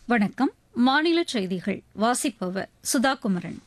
வணக்கம் மாநில செய்திகள் வாசிப்பவர் சுதா குமரன்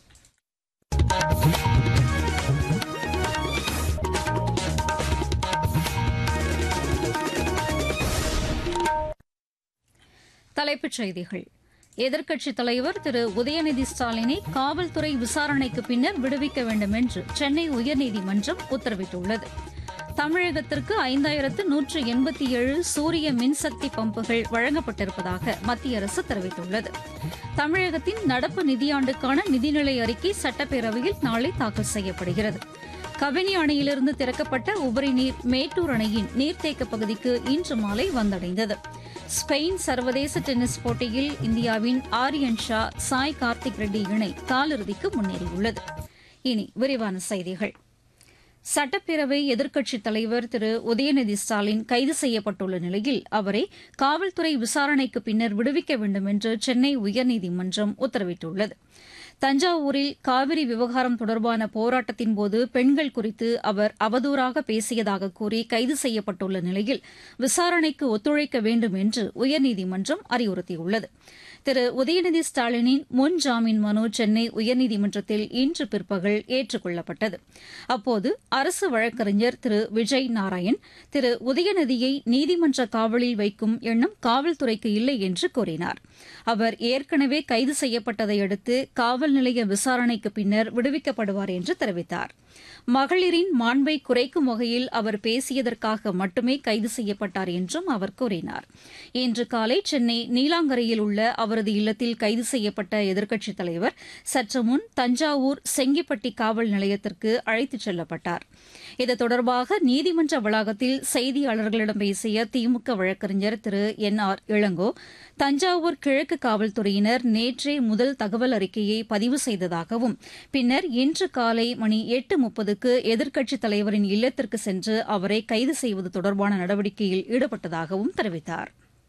தலைப்புச் செய்திகள் எதிர்க்கட்சித் தலைவர் திரு உதயநிதி ஸ்டாலினை காவல்துறை விசாரணைக்கு பின்னர் விடுவிக்க வேண்டும் என்று சென்னை உயர்நீதிமன்றம் உத்தரவிட்டுள்ளது தமிழகத்திற்கு ஐந்தாயிரத்து நூற்று எண்பத்தி ஏழு சூரிய மின்சக்தி பம்புகள் வழங்கப்பட்டிருப்பதாக மத்திய அரசு தெரிவித்துள்ளது தமிழகத்தின் நடப்பு நிதியாண்டுக்கான நிதிநிலை அறிக்கை சட்டப்பேரவையில் நாளை தாக்கல் செய்யப்படுகிறது கபினி அணையிலிருந்து திறக்கப்பட்ட உபரி நீர் மேட்டூர் அணையின் நீர்த்தேக்க பகுதிக்கு இன்று மாலை வந்தடைந்தது ஸ்பெயின் சர்வதேச டென்னிஸ் போட்டியில் இந்தியாவின் ஆரியன் ஷா சாய் கார்த்திக் ரெட்டி இணை காலிறுதிக்கு முன்னேறியுள்ளது இனி விரிவான செய்திகள் சட்டப்பேரவை எதிர்க்கட்சித் தலைவர் திரு உதயநிதி ஸ்டாலின் கைது செய்யப்பட்டுள்ள நிலையில் அவரை காவல்துறை விசாரணைக்கு பின்னர் விடுவிக்க வேண்டும் என்று சென்னை உயர்நீதிமன்றம் உத்தரவிட்டுள்ளது தஞ்சாவூரில் காவிரி விவகாரம் தொடர்பான போராட்டத்தின்போது பெண்கள் குறித்து அவர் அவதூறாக பேசியதாக கூறி கைது செய்யப்பட்டுள்ள நிலையில் விசாரணைக்கு ஒத்துழைக்க வேண்டும் என்று உயர்நீதிமன்றம் அறிவுறுத்தியுள்ளது திரு உதயநிதி ஸ்டாலினின் முன் ஜாமீன் மனு சென்னை உயர்நீதிமன்றத்தில் இன்று பிற்பகல் ஏற்றுக் கொள்ளப்பட்டது அப்போது அரசு வழக்கறிஞர் திரு விஜய் நாராயண் திரு உதயநிதியை நீதிமன்ற காவலில் வைக்கும் எண்ணம் காவல்துறைக்கு இல்லை என்று கூறினார் அவர் ஏற்கனவே கைது செய்யப்பட்டதை அடுத்து காவல் நிலைய விசாரணைக்கு பின்னர் விடுவிக்கப்படுவார் என்று தெரிவித்தார் மகளிரின் மாண்பை குறைக்கும் வகையில் அவர் பேசியதற்காக மட்டுமே கைது செய்யப்பட்டார் என்றும் அவர் கூறினார் இன்று காலை சென்னை நீலாங்கரையில் உள்ள அவரது இல்லத்தில் கைது செய்யப்பட்ட எதிர்க்கட்சித் தலைவர் சற்று முன் தஞ்சாவூர் செங்கிப்பட்டி காவல் நிலையத்திற்கு அழைத்துச் செல்லப்பட்டார் இது தொடர்பாக நீதிமன்ற வளாகத்தில் செய்தியாளர்களிடம் பேசிய திமுக வழக்கறிஞர் திரு என் ஆர் இளங்கோ தஞ்சாவூர் கிழக்கு காவல்துறையினர் நேற்றே முதல் தகவல் அறிக்கையை பதிவு செய்ததாகவும் பின்னர் இன்று காலை மணி எட்டு முப்பதுக்கு எதிர்க்கட்சித் தலைவரின் இல்லத்திற்கு சென்று அவரை கைது செய்வது தொடர்பான நடவடிக்கையில் ஈடுபட்டதாகவும் தெரிவித்தார்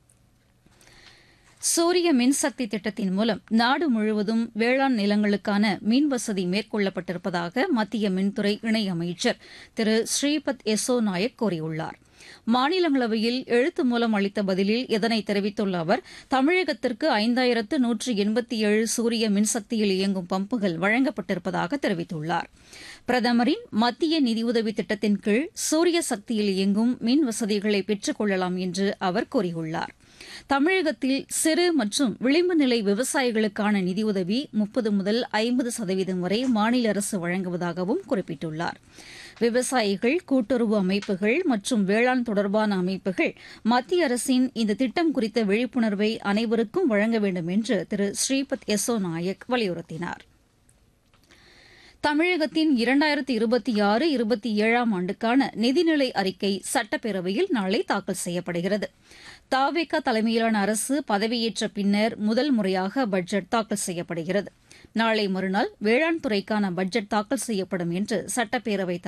சூரிய மின்சக்தி திட்டத்தின் மூலம் நாடு முழுவதும் வேளாண் நிலங்களுக்கான மின் வசதி மேற்கொள்ளப்பட்டிருப்பதாக மத்திய மின்துறை இணையமைச்சர் திரு ஸ்ரீபத் யசோ நாயக் கூறியுள்ளார் மாநிலங்களவையில் எழுத்து மூலம் அளித்த பதிலில் இதனை தெரிவித்துள்ள அவர் தமிழகத்திற்கு ஐந்தாயிரத்து நூற்று எண்பத்தி ஏழு சூரிய மின்சக்தியில் இயங்கும் பம்புகள் வழங்கப்பட்டிருப்பதாக தெரிவித்துள்ளார் பிரதமரின் மத்திய நிதியுதவி திட்டத்தின் கீழ் சூரிய சக்தியில் இயங்கும் மின் வசதிகளை பெற்றுக் கொள்ளலாம் என்று அவர் கூறியுள்ளார் தமிழகத்தில் சிறு மற்றும் விளிம்பு நிலை விவசாயிகளுக்கான நிதியுதவி முப்பது முதல் ஐம்பது சதவீதம் வரை மாநில அரசு வழங்குவதாகவும் குறிப்பிட்டுள்ளார் விவசாயிகள் கூட்டுறவு அமைப்புகள் மற்றும் வேளாண் தொடர்பான அமைப்புகள் மத்திய அரசின் இந்த திட்டம் குறித்த விழிப்புணர்வை அனைவருக்கும் வழங்க வேண்டும் என்று திரு ஸ்ரீபத் யசோ நாயக் வலியுறுத்தினார் தமிழகத்தின் இரண்டாயிரத்தி இருபத்தி ஆறு இருபத்தி ஏழாம் ஆண்டுக்கான நிதிநிலை அறிக்கை சட்டப்பேரவையில் நாளை தாக்கல் செய்யப்படுகிறது தாவேகா தலைமையிலான அரசு பதவியேற்ற பின்னர் முதல் முறையாக பட்ஜெட் தாக்கல் செய்யப்படுகிறது நாளை மறுநாள் வேளாண் துறைக்கான பட்ஜெட் தாக்கல் செய்யப்படும் என்று சட்டப்பேரவைத்